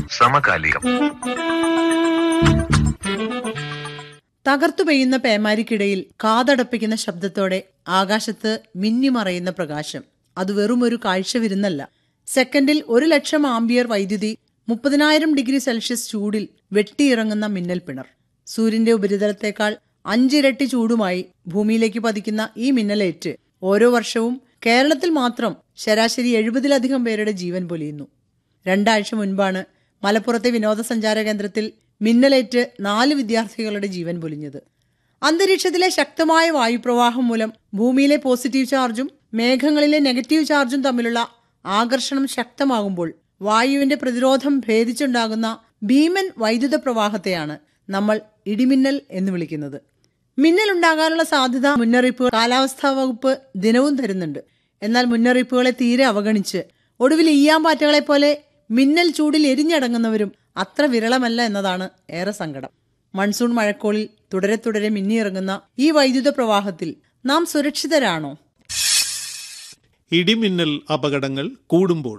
സമകാലികം തകർത്തു പെയ്യുന്ന പേമാരിക്കിടയിൽ കാതടപ്പിക്കുന്ന ശബ്ദത്തോടെ ആകാശത്ത് മിന്നിമറയുന്ന പ്രകാശം അത് വെറുമൊരു കാഴ്ച വിരുന്നല്ല സെക്കൻഡിൽ ഒരു ലക്ഷം ആംബിയർ വൈദ്യുതി മുപ്പതിനായിരം ഡിഗ്രി സെൽഷ്യസ് ചൂടിൽ വെട്ടിയിറങ്ങുന്ന മിന്നൽ പിണർ സൂര്യന്റെ ഉപരിതലത്തേക്കാൾ അഞ്ചിരട്ടി ചൂടുമായി ഭൂമിയിലേക്ക് പതിക്കുന്ന ഈ മിന്നലേറ്റ് ഓരോ വർഷവും കേരളത്തിൽ മാത്രം ശരാശരി എഴുപതിലധികം പേരുടെ ജീവൻ പൊലിയുന്നു രണ്ടാഴ്ച മുൻപാണ് മലപ്പുറത്തെ വിനോദസഞ്ചാര കേന്ദ്രത്തിൽ മിന്നലേറ്റ് നാല് വിദ്യാർത്ഥികളുടെ ജീവൻ പൊലിഞ്ഞത് അന്തരീക്ഷത്തിലെ ശക്തമായ വായുപ്രവാഹം മൂലം ഭൂമിയിലെ പോസിറ്റീവ് ചാർജും മേഘങ്ങളിലെ നെഗറ്റീവ് ചാർജും തമ്മിലുള്ള ആകർഷണം ശക്തമാകുമ്പോൾ വായുവിന്റെ പ്രതിരോധം ഭേദിച്ചുണ്ടാകുന്ന ഭീമൻ വൈദ്യുത പ്രവാഹത്തെയാണ് നമ്മൾ ഇടിമിന്നൽ എന്ന് വിളിക്കുന്നത് മിന്നൽ ഉണ്ടാകാനുള്ള സാധ്യത മുന്നറിയിപ്പ് കാലാവസ്ഥാ വകുപ്പ് ദിനവും തരുന്നുണ്ട് എന്നാൽ മുന്നറിയിപ്പുകളെ തീരെ അവഗണിച്ച് ഒടുവിൽ ഈയാമ്പാറ്റകളെ പോലെ മിന്നൽ ചൂടിൽ എരിഞ്ഞടങ്ങുന്നവരും അത്ര വിരളമല്ല എന്നതാണ് ഏറെ സങ്കടം മൺസൂൺ മഴക്കോളിൽ തുടരെ തുടരെ മിന്നിയിറങ്ങുന്ന ഈ വൈദ്യുത പ്രവാഹത്തിൽ നാം സുരക്ഷിതരാണോ ഇടിമിന്നൽ അപകടങ്ങൾ കൂടുമ്പോൾ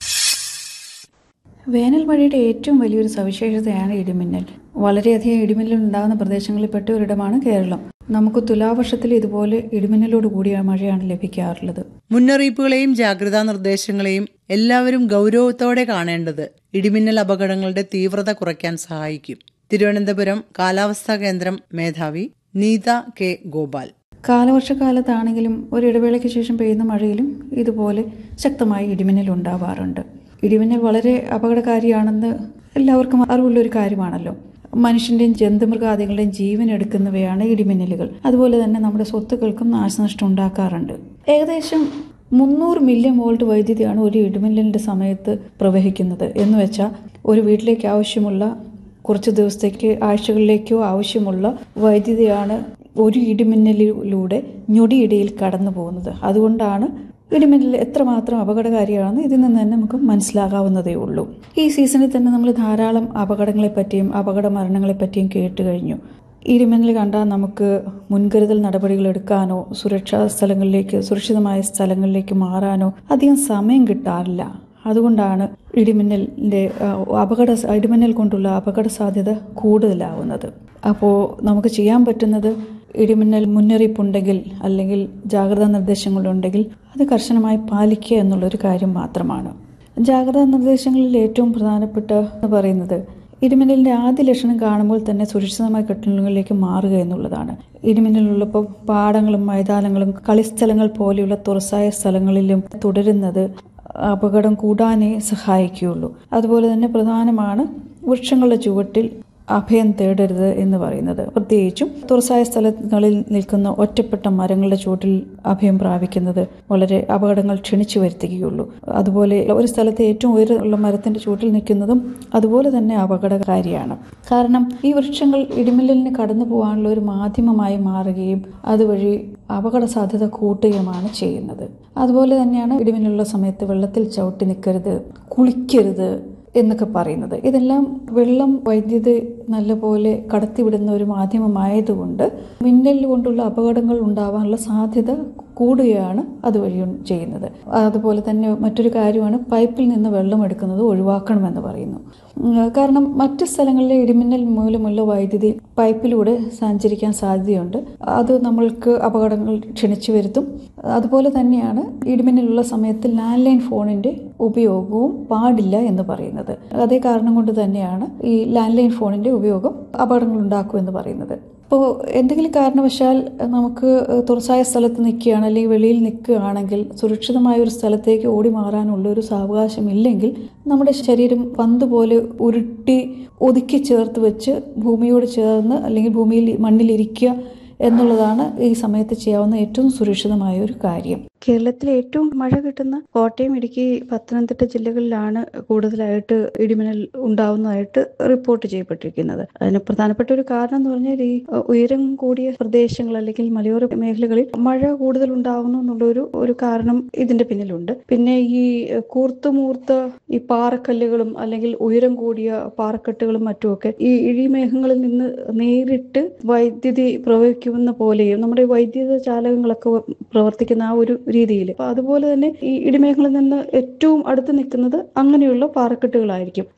വേനൽ മഴയുടെ ഏറ്റവും വലിയൊരു സവിശേഷതയാണ് ഇടിമിന്നൽ വളരെയധികം ഇടിമിന്നൽ ഉണ്ടാകുന്ന പ്രദേശങ്ങളിൽപ്പെട്ട ഒരിടമാണ് കേരളം നമുക്ക് തുലാവർഷത്തിൽ ഇതുപോലെ ഇടിമിന്നലോട് കൂടിയ മഴയാണ് ലഭിക്കാറുള്ളത് മുന്നറിയിപ്പുകളെയും ജാഗ്രതാ നിർദ്ദേശങ്ങളെയും എല്ലാവരും ഗൗരവത്തോടെ കാണേണ്ടത് ഇടിമിന്നൽ അപകടങ്ങളുടെ തീവ്രത കുറയ്ക്കാൻ സഹായിക്കും തിരുവനന്തപുരം കാലാവസ്ഥാ കേന്ദ്രം മേധാവി നീത കെ ഗോപാൽ കാലവർഷക്കാലത്താണെങ്കിലും ഒരു ഇടവേളയ്ക്ക് ശേഷം പെയ്യുന്ന മഴയിലും ഇതുപോലെ ശക്തമായി ഇടിമിന്നൽ ഉണ്ടാവാറുണ്ട് ഇടിമിന്നൽ വളരെ അപകടകാരിയാണെന്ന് എല്ലാവർക്കും അറിവുള്ള ഒരു കാര്യമാണല്ലോ മനുഷ്യന്റെയും ജന്തുമൃഗാദികളുടെയും ജീവൻ എടുക്കുന്നവയാണ് ഇടിമിന്നലുകൾ അതുപോലെ തന്നെ നമ്മുടെ സ്വത്തുക്കൾക്കും നാശനഷ്ടം ഉണ്ടാക്കാറുണ്ട് ഏകദേശം മുന്നൂറ് മില്യൺ വോൾട്ട് വൈദ്യുതിയാണ് ഒരു ഇടിമിന്നലിന്റെ സമയത്ത് പ്രവഹിക്കുന്നത് എന്ന് വെച്ചാൽ ഒരു വീട്ടിലേക്ക് ആവശ്യമുള്ള കുറച്ച് ദിവസത്തേക്ക് ആഴ്ചകളിലേക്കോ ആവശ്യമുള്ള വൈദ്യുതിയാണ് ഒരു ഇടിമിന്നലിലൂടെ ഞൊടിയിടയിൽ കടന്നു പോകുന്നത് അതുകൊണ്ടാണ് ഇടിമിന്നൽ എത്രമാത്രം അപകടകാരിയാണെന്ന് ഇതിൽ നിന്ന് തന്നെ നമുക്ക് മനസ്സിലാകാവുന്നതേ ഉള്ളൂ ഈ സീസണിൽ തന്നെ നമ്മൾ ധാരാളം അപകടങ്ങളെപ്പറ്റിയും അപകട മരണങ്ങളെപ്പറ്റിയും കേട്ട് കഴിഞ്ഞു ഇടിമിന്നൽ കണ്ടാൽ നമുക്ക് മുൻകരുതൽ നടപടികൾ എടുക്കാനോ സുരക്ഷാ സ്ഥലങ്ങളിലേക്ക് സുരക്ഷിതമായ സ്ഥലങ്ങളിലേക്ക് മാറാനോ അധികം സമയം കിട്ടാറില്ല അതുകൊണ്ടാണ് ഇടിമിന്നലിൻ്റെ അപകട ഇടിമിന്നൽ കൊണ്ടുള്ള അപകട സാധ്യത കൂടുതലാവുന്നത് അപ്പോൾ നമുക്ക് ചെയ്യാൻ പറ്റുന്നത് ഇടിമിന്നൽ മുന്നറിയിപ്പുണ്ടെങ്കിൽ അല്ലെങ്കിൽ ജാഗ്രതാ നിർദ്ദേശങ്ങളുണ്ടെങ്കിൽ അത് കർശനമായി പാലിക്കുക എന്നുള്ളൊരു കാര്യം മാത്രമാണ് ജാഗ്രതാ നിർദ്ദേശങ്ങളിൽ ഏറ്റവും പ്രധാനപ്പെട്ട എന്ന് പറയുന്നത് ഇടിമിന്നലിന്റെ ആദ്യ ലക്ഷണം കാണുമ്പോൾ തന്നെ സുരക്ഷിതമായ കെട്ടിടങ്ങളിലേക്ക് മാറുക എന്നുള്ളതാണ് ഇടിമിന്നലുള്ളപ്പോൾ പാടങ്ങളും മൈതാനങ്ങളും കളിസ്ഥലങ്ങൾ പോലെയുള്ള തുറസായ സ്ഥലങ്ങളിലും തുടരുന്നത് അപകടം കൂടാനേ സഹായിക്കുകയുള്ളൂ അതുപോലെ തന്നെ പ്രധാനമാണ് വൃക്ഷങ്ങളുടെ ചുവട്ടിൽ അഭയം തേടരുത് എന്ന് പറയുന്നത് പ്രത്യേകിച്ചും തുറസായ സ്ഥലങ്ങളിൽ നിൽക്കുന്ന ഒറ്റപ്പെട്ട മരങ്ങളുടെ ചുവട്ടിൽ അഭയം പ്രാപിക്കുന്നത് വളരെ അപകടങ്ങൾ ക്ഷണിച്ചു വരുത്തുകയുള്ളൂ അതുപോലെ ഒരു സ്ഥലത്തെ ഏറ്റവും ഉയരമുള്ള മരത്തിന്റെ ചുവട്ടിൽ നിൽക്കുന്നതും അതുപോലെ തന്നെ അപകടകാരിയാണ് കാരണം ഈ വൃക്ഷങ്ങൾ ഇടിമിന്നലിന് കടന്നു പോകാനുള്ള ഒരു മാധ്യമമായി മാറുകയും അതുവഴി അപകട സാധ്യത കൂട്ടുകയുമാണ് ചെയ്യുന്നത് അതുപോലെ തന്നെയാണ് ഇടിമിന്നലുള്ള സമയത്ത് വെള്ളത്തിൽ ചവിട്ടി നിൽക്കരുത് കുളിക്കരുത് എന്നൊക്കെ പറയുന്നത് ഇതെല്ലാം വെള്ളം വൈദ്യുതി നല്ലപോലെ കടത്തിവിടുന്ന ഒരു മാധ്യമമായതുകൊണ്ട് മിന്നൽ കൊണ്ടുള്ള അപകടങ്ങൾ ഉണ്ടാവാനുള്ള സാധ്യത കൂടുകയാണ് അതുവഴി ചെയ്യുന്നത് അതുപോലെ തന്നെ മറ്റൊരു കാര്യമാണ് പൈപ്പിൽ നിന്ന് വെള്ളം എടുക്കുന്നത് ഒഴിവാക്കണമെന്ന് പറയുന്നു കാരണം മറ്റ് സ്ഥലങ്ങളിലെ ഇടിമിന്നൽ മൂലമുള്ള വൈദ്യുതി പൈപ്പിലൂടെ സഞ്ചരിക്കാൻ സാധ്യതയുണ്ട് അത് നമ്മൾക്ക് അപകടങ്ങൾ ക്ഷണിച്ചു വരുത്തും അതുപോലെ തന്നെയാണ് ഇടിമിന്നലുള്ള സമയത്ത് ലാൻഡ് ലൈൻ ഫോണിന്റെ ഉപയോഗവും പാടില്ല എന്ന് പറയുന്നത് അതേ കാരണം കൊണ്ട് തന്നെയാണ് ഈ ലാൻഡ് ലൈൻ ഫോണിന്റെ ഉപയോഗം അപകടങ്ങൾ ഉണ്ടാക്കും എന്ന് പറയുന്നത് അപ്പോൾ എന്തെങ്കിലും കാരണവശാൽ നമുക്ക് തുറസായ സ്ഥലത്ത് നിൽക്കുകയാണ് അല്ലെങ്കിൽ വെളിയിൽ നിൽക്കുകയാണെങ്കിൽ സുരക്ഷിതമായ ഒരു സ്ഥലത്തേക്ക് ഓടി മാറാനുള്ള ഒരു സാവകാശം ഇല്ലെങ്കിൽ നമ്മുടെ ശരീരം പന്ത് പോലെ ഉരുട്ടി ഒതുക്കി ചേർത്ത് വെച്ച് ഭൂമിയോട് ചേർന്ന് അല്ലെങ്കിൽ ഭൂമിയിൽ മണ്ണിലിരിക്കുക എന്നുള്ളതാണ് ഈ സമയത്ത് ചെയ്യാവുന്ന ഏറ്റവും സുരക്ഷിതമായ ഒരു കാര്യം കേരളത്തിൽ ഏറ്റവും മഴ കിട്ടുന്ന കോട്ടയം ഇടുക്കി പത്തനംതിട്ട ജില്ലകളിലാണ് കൂടുതലായിട്ട് ഇടിമിന്നൽ ഉണ്ടാവുന്നതായിട്ട് റിപ്പോർട്ട് ചെയ്യപ്പെട്ടിരിക്കുന്നത് അതിന് പ്രധാനപ്പെട്ട ഒരു കാരണം എന്ന് പറഞ്ഞാൽ ഈ ഉയരം കൂടിയ പ്രദേശങ്ങൾ അല്ലെങ്കിൽ മലയോര മേഖലകളിൽ മഴ കൂടുതൽ ഉണ്ടാവുന്നു എന്നുള്ളൊരു ഒരു കാരണം ഇതിന്റെ പിന്നിലുണ്ട് പിന്നെ ഈ കൂർത്തുമൂർത്ത ഈ പാറക്കല്ലുകളും അല്ലെങ്കിൽ ഉയരം കൂടിയ പാറക്കെട്ടുകളും മറ്റുമൊക്കെ ഈ ഇഴിമേഘങ്ങളിൽ നിന്ന് നേരിട്ട് വൈദ്യുതി പ്രവഹിക്കുന്ന പോലെയും നമ്മുടെ വൈദ്യുത ചാലകങ്ങളൊക്കെ പ്രവർത്തിക്കുന്ന ആ ഒരു രീതിയിൽ അപ്പൊ അതുപോലെ തന്നെ ഈ ഇടിമേഘങ്ങളിൽ നിന്ന് ഏറ്റവും അടുത്ത് നിൽക്കുന്നത് അങ്ങനെയുള്ള പാറക്കെട്ടുകളായിരിക്കും